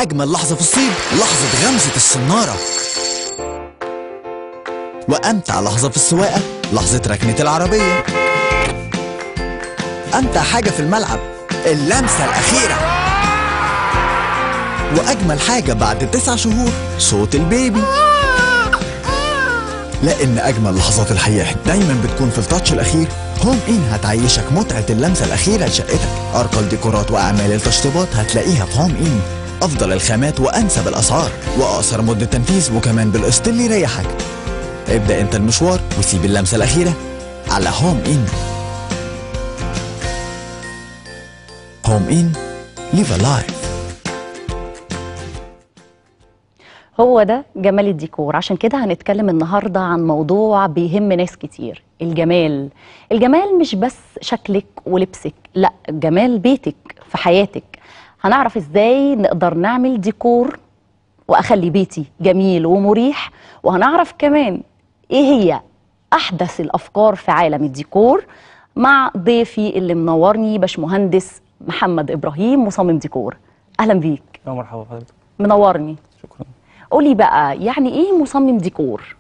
أجمل لحظة في الصيد لحظة غمزة الصنارة وأمتع لحظة في السواقة لحظة ركنة العربية أمتع حاجة في الملعب اللمسة الأخيرة وأجمل حاجة بعد تسع شهور صوت البيبي لأن أجمل لحظات الحياة دايما بتكون في التاتش الأخير هوم إن هتعيشك متعة اللمسة الأخيرة لشقتك أرقى الديكورات وأعمال التشطيبات هتلاقيها في هوم إن أفضل الخامات وأنسب الأسعار وأقصر مدة تنفيذ وكمان بالقسط اللي يريحك ابدأ أنت المشوار وسيب اللمسة الأخيرة على هوم إن هوم إن ليف لايف هو ده جمال الديكور عشان كده هنتكلم النهاردة عن موضوع بيهم ناس كتير الجمال الجمال مش بس شكلك ولبسك لا جمال بيتك في حياتك هنعرف ازاي نقدر نعمل ديكور واخلي بيتي جميل ومريح وهنعرف كمان ايه هي احدث الافكار في عالم الديكور مع ضيفي اللي منورني باشمهندس محمد ابراهيم مصمم ديكور اهلا بيك يا مرحبا بحضرتك منورني شكرا قولي بقى يعني ايه مصمم ديكور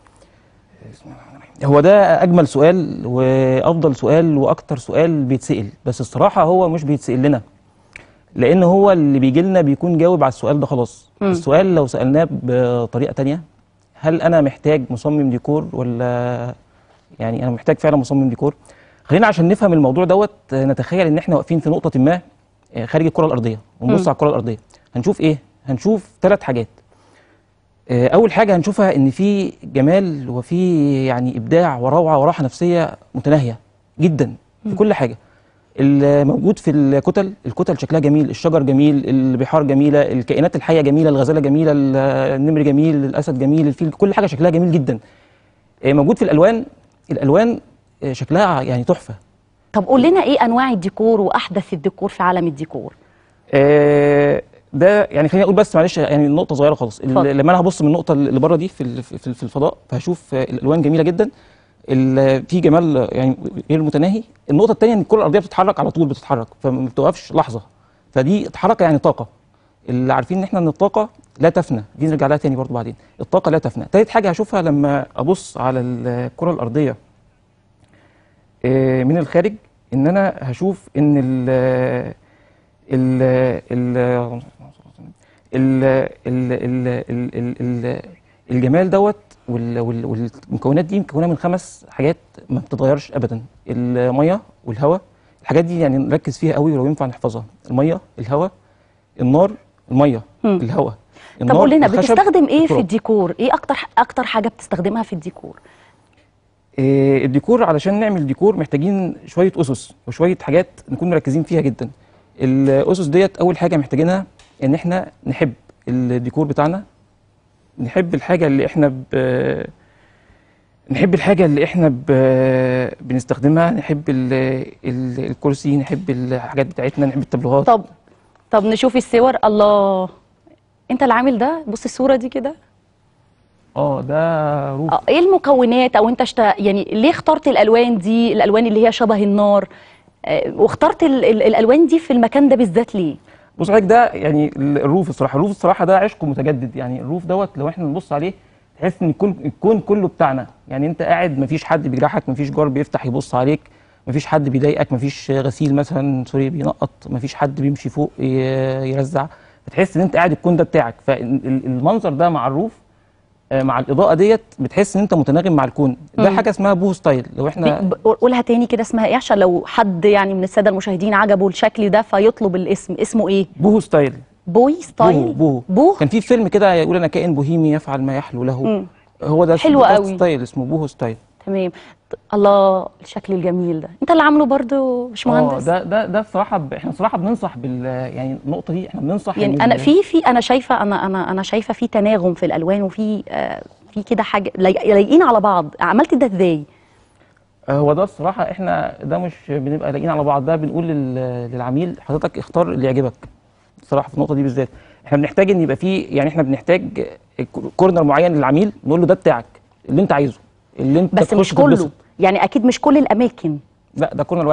هو ده اجمل سؤال وافضل سؤال واكتر سؤال بيتسال بس الصراحه هو مش بيتسال لنا لان هو اللي بيجي لنا بيكون جاوب على السؤال ده خلاص مم. السؤال لو سالناه بطريقه تانية هل انا محتاج مصمم ديكور ولا يعني انا محتاج فعلا مصمم ديكور خلينا عشان نفهم الموضوع دوت نتخيل ان احنا واقفين في نقطه ما خارج الكره الارضيه ونبص مم. على الكره الارضيه هنشوف ايه هنشوف ثلاث حاجات آه، اول حاجه هنشوفها ان في جمال وفي يعني ابداع وروعه وراحه نفسيه متناهيه جدا في كل حاجه الموجود في الكتل الكتل شكلها جميل الشجر جميل البحار جميله الكائنات الحيه جميله الغزاله جميله ال- النمر جميل الاسد جميل الفيل كل حاجه شكلها جميل جدا آه، موجود في الالوان الالوان آه، شكلها يعني تحفه طب قول لنا ايه انواع الديكور واحدث الديكور في عالم الديكور آه، ده يعني خليني اقول بس معلش يعني نقطه صغيره خالص ال- اتفضل. لما انا هبص من النقطه اللي بره دي في ال- في في الفضاء فهشوف آه، الالوان جميله جدا ال- في جمال آه، يعني غير متناهي النقطه الثانيه ان الكره الارضيه بتتحرك على طول بتتحرك فما بتوقفش لحظه فدي حركه يعني طاقه اللي عارفين ان احنا ان الطاقه لا تفنى دي نرجع لها تاني برضو بعدين الطاقه لا تفنى ثالث حاجه هشوفها لما ابص على الكره الارضيه آه، من الخارج ان انا هشوف ان ال ال ال ال ال ال ال ال ال الجمال دوت وال- وال- والمكونات دي مكونه من خمس حاجات ما بتتغيرش ابدا الميه والهواء الحاجات دي يعني نركز فيها قوي ولو ينفع نحفظها الميه الهواء النار الميه مم. الهواء طب النار قول لنا الخشب بتستخدم ايه في التراب. الديكور ايه اكتر اكتر حاجه بتستخدمها في الديكور إيه، الديكور علشان نعمل ديكور محتاجين شويه اسس وشويه حاجات نكون مركزين فيها جدا الاسس ديت اول حاجه محتاجينها ان احنا نحب الديكور بتاعنا نحب الحاجه اللي احنا ب... نحب الحاجه اللي احنا ب... بنستخدمها نحب ال... ال... الكرسي نحب الحاجات بتاعتنا نحب التابلوهات طب طب نشوف الصور الله انت اللي عامل ده بص الصوره دي كده اه ده روف آه، ايه المكونات او انت شت... يعني ليه اخترت الالوان دي الالوان اللي هي شبه النار آه، واخترت ال... ال... الالوان دي في المكان ده بالذات ليه بص حضرتك ده يعني الروف الصراحه الروف الصراحه ده عشق متجدد يعني الروف دوت لو احنا نبص عليه تحس ان الكون الكون كله بتاعنا يعني انت قاعد مفيش حد بيجرحك مفيش جار بيفتح يبص عليك مفيش حد بيضايقك مفيش غسيل مثلا سوري بينقط مفيش حد بيمشي فوق ي- يرزع بتحس ان انت قاعد الكون ده بتاعك فالمنظر ده مع الروف آه، مع الاضاءه ديت بتحس ان انت متناغم مع الكون ده مم. حاجه اسمها بوهو ستايل لو احنا دي- ب- قولها تاني كده اسمها ايه عشان لو حد يعني من الساده المشاهدين عجبه الشكل ده فيطلب الاسم اسمه ايه بوهو ستايل بوي ستايل بوهو بوهو بوه كان في فيلم كده يقول انا كائن بوهيمي يفعل ما يحلو له مم. هو ده حلو ده قوي. ستايل اسمه بوهو ستايل تمام ط- الله الشكل الجميل ده انت اللي عامله برضو مش اه مهندس ده ده ده الصراحه ب... احنا الصراحه بننصح بال يعني النقطه دي احنا بننصح يعني إن انا ال- في في انا شايفه انا انا انا شايفه في تناغم في الالوان وفي آه في كده حاجه لايق- لايقين على بعض عملت ده ازاي آه، هو ده الصراحه احنا ده مش بنبقى لاقيين على بعض ده بنقول لل... للعميل حضرتك اختار اللي يعجبك الصراحه في النقطه دي بالذات احنا بنحتاج ان يبقى في يعني احنا بنحتاج كورنر معين للعميل نقول له ده بتاعك اللي انت عايزه اللي انت بس تخش مش كله تتبسط. يعني اكيد مش كل الاماكن لا ده كورنر واحد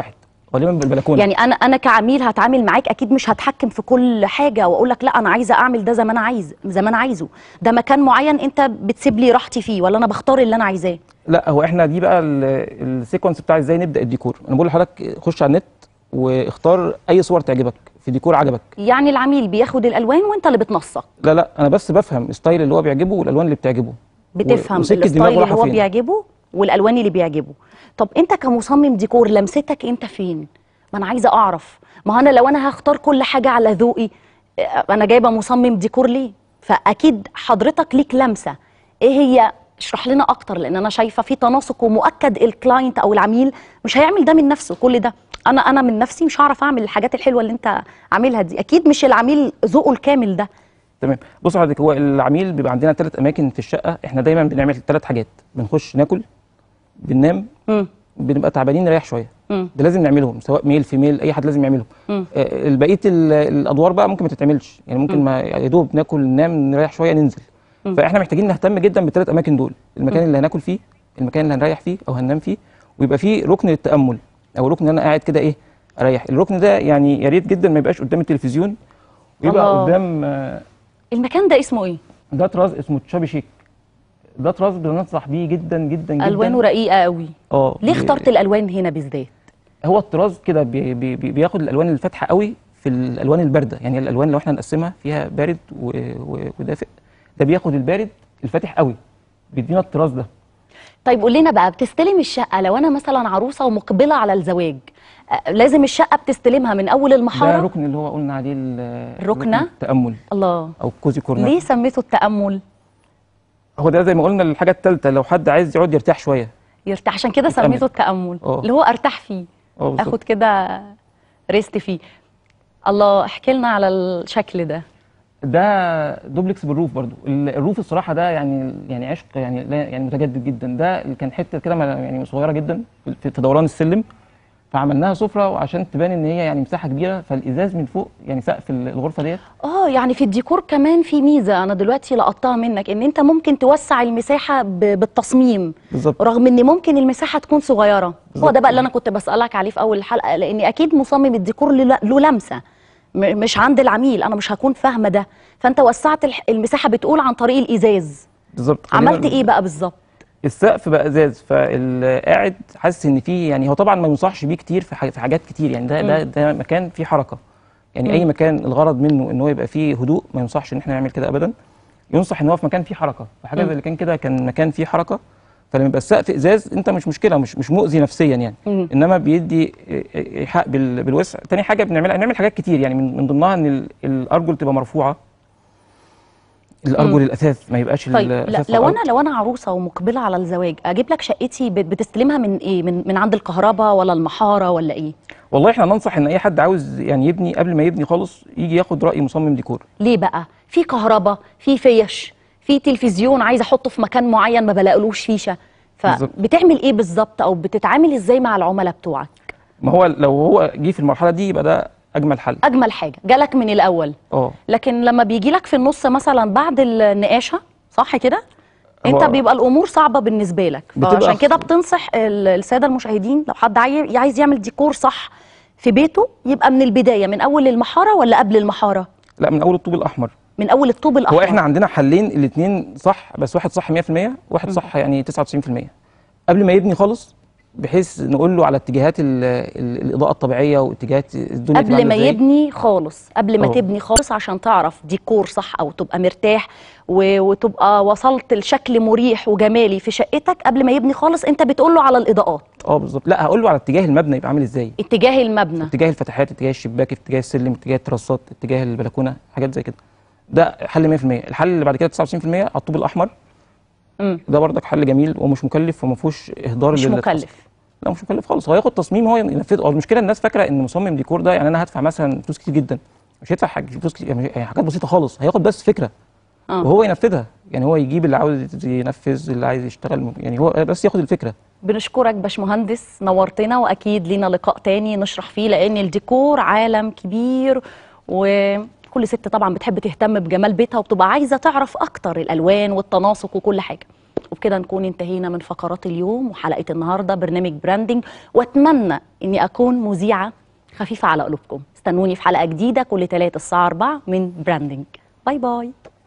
غالبا بالبلكونه يعني انا انا كعميل هتعامل معاك اكيد مش هتحكم في كل حاجه واقول لك لا انا عايزه اعمل ده زي ما انا عايز زي ما انا عايزه ده مكان معين انت بتسيب لي راحتي فيه ولا انا بختار اللي انا عايزاه لا هو احنا دي بقى ال- السيكونس بتاع ازاي نبدا الديكور انا بقول لحضرتك خش على النت واختار اي صور تعجبك في ديكور عجبك يعني العميل بياخد الالوان وانت اللي بتنسق لا لا انا بس بفهم الستايل اللي هو بيعجبه والالوان اللي بتعجبه بتفهم وسكة دماغه الستايل اللي رايحة هو فين. بيعجبه والالوان اللي بيعجبه طب انت كمصمم ديكور لمستك انت فين ما انا عايزه اعرف ما هو انا لو انا هختار كل حاجه على ذوقي اه، انا جايبه مصمم ديكور ليه فاكيد حضرتك ليك لمسه ايه هي اشرح لنا اكتر لان انا شايفه في تناسق ومؤكد الكلاينت او العميل مش هيعمل ده من نفسه كل ده انا انا من نفسي مش هعرف اعمل الحاجات الحلوه اللي انت عاملها دي اكيد مش العميل ذوقه الكامل ده تمام بص حضرتك هو العميل بيبقى عندنا ثلاث اماكن في الشقه احنا دايما بنعمل ثلاث حاجات بنخش ناكل بننام مم. بنبقى تعبانين نريح شويه مم. ده لازم نعملهم سواء ميل في ميل اي حد لازم يعملهم مم. آه، بقيه ال- الادوار بقى ممكن ما تتعملش يعني ممكن ما يا دوب ناكل ننام نريح شويه ننزل فاحنا محتاجين نهتم جدا بالثلاث اماكن دول المكان اللي هناكل فيه المكان اللي هنريح فيه او هننام فيه ويبقى فيه ركن للتامل او ركن ان انا قاعد كده ايه اريح الركن ده يعني يا ريت جدا ما يبقاش قدام التلفزيون ويبقى الله. قدام آه، المكان ده اسمه ايه ده طراز اسمه تشابي شيك ده طراز بننصح بيه جدا جدا جدا الوانه رقيقه قوي اه ليه بي- اخترت الالوان هنا بالذات هو الطراز كده بي بي بي بياخد الالوان الفاتحه قوي في الالوان البارده يعني الالوان لو احنا نقسمها فيها بارد و- و- ودافئ ده بياخد البارد الفاتح قوي بيدينا الطراز ده طيب قول لنا بقى بتستلم الشقه لو انا مثلا عروسه ومقبله على الزواج آه، لازم الشقه بتستلمها من اول ده المحاره ركن اللي هو قلنا عليه ال- الركنة؟ ركن التامل الله او كوزي كورنر ليه سميته التامل هو ده زي ما قلنا الحاجه الثالثه لو حد عايز يقعد يرتاح شويه يرتاح عشان كده يتأمل. سميته التامل اه. اللي هو ارتاح فيه اه بالظبط. اخد كده ريست فيه الله احكي لنا على الشكل ده ده دوبلكس بالروف برضو ال- الروف الصراحه ده يعني يعني عشق يعني لا يعني متجدد جدا ده اللي كان حته كده ما- يعني صغيره جدا في في دوران السلم فعملناها سفره وعشان تبان ان هي يعني مساحه كبيره فالازاز من فوق يعني سقف ال- الغرفه ديت اه يعني في الديكور كمان في ميزه انا دلوقتي لقطتها منك ان انت ممكن توسع المساحه ب- بالتصميم بالظبط رغم ان ممكن المساحه تكون صغيره هو بالظبط. ده بقى اللي انا كنت بسالك عليه في اول الحلقه لان اكيد مصمم الديكور له له لمسه م- مش عند العميل انا مش هكون فاهمه ده فانت وسعت الح- المساحه بتقول عن طريق الازاز بالظبط خلينا- عملت ايه بقى بالظبط السقف بقى ازاز فالقاعد حاسس ان فيه يعني هو طبعا ما ينصحش بيه كتير في ح- في حاجات كتير يعني ده ده ده مكان فيه حركه يعني اي مكان الغرض منه ان هو يبقى فيه هدوء ما ينصحش ان احنا نعمل كده ابدا ينصح ان هو في مكان فيه حركه فحاجه زي اللي كان كده كان مكان فيه حركه فلما يبقى السقف ازاز انت مش مشكله مش مش مؤذي نفسيا يعني مم. انما بيدي ايحاء بال- بالوسع تاني حاجه بنعملها بنعمل حاجات كتير يعني من من ضمنها ان ال- الارجل تبقى مرفوعه الارجل الاثاث ما يبقاش طيب لا الأثاث لو على انا لو انا عروسه ومقبله على الزواج اجيب لك شقتي بت- بتستلمها من ايه من من عند الكهرباء ولا المحاره ولا ايه والله احنا ننصح ان اي حد عاوز يعني يبني قبل ما يبني خالص يجي ياخد راي مصمم ديكور ليه بقى في كهرباء في فيش في تلفزيون عايزه احطه في مكان معين ما بلاقلوش فيشه بالظبط. فبتعمل ايه بالظبط او بتتعامل ازاي مع العملاء بتوعك ما هو لو هو جه في المرحله دي يبقى ده اجمل حل اجمل حاجه جالك من الاول اه لكن لما بيجي لك في النص مثلا بعد النقاشه صح كده انت هو- بيبقى الامور صعبه بالنسبه لك بتبقى فعشان خ- كده بتنصح ال- الساده المشاهدين لو حد عاي- عايز يعمل ديكور صح في بيته يبقى من البدايه من اول المحاره ولا قبل المحاره لا من اول الطوب الاحمر من اول الطوب الاحمر هو احنا عندنا حلين الاثنين صح بس واحد صح 100% واحد صح يعني 99% قبل ما يبني خالص بحيث نقول له على اتجاهات ال ال الاضاءه الطبيعيه واتجاهات الدنيا تبقى قبل عاملة ما إزاي. يبني خالص قبل ما أه. تبني خالص عشان تعرف ديكور صح او تبقى مرتاح و... وتبقى وصلت لشكل مريح وجمالي في شقتك قبل ما يبني خالص انت بتقول له على الاضاءات اه بالظبط لا هقول له على اتجاه المبنى يبقى عامل ازاي اتجاه المبنى اتجاه الفتحات اتجاه الشباك اتجاه السلم اتجاه التراسات اتجاه البلكونه حاجات زي كده ده حل 100% الحل اللي بعد كده 99% على الطوب الاحمر مم. ده برضك حل جميل ومش مكلف وما فيهوش اهدار مش لل- مكلف لا مش مكلف خالص هو هياخد تصميم هو ينفذه هو المشكله الناس فاكره ان مصمم ديكور ده يعني انا هدفع مثلا فلوس كتير جدا مش هيدفع حاجه فلوس كتير يعني يعني حاجات بسيطه خالص هياخد بس فكره آه. وهو ينفذها يعني هو يجيب اللي عاوز ينفذ اللي عايز يشتغل يعني هو بس ياخد الفكره بنشكرك باشمهندس نورتنا واكيد لينا لقاء تاني نشرح فيه لان الديكور عالم كبير وكل ست طبعا بتحب تهتم بجمال بيتها وبتبقى عايزه تعرف اكتر الالوان والتناسق وكل حاجه وبكده نكون انتهينا من فقرات اليوم وحلقه النهارده برنامج براندنج واتمنى اني اكون مذيعه خفيفه على قلوبكم استنوني في حلقه جديده كل ثلاث الساعه 4 من براندنج باي باي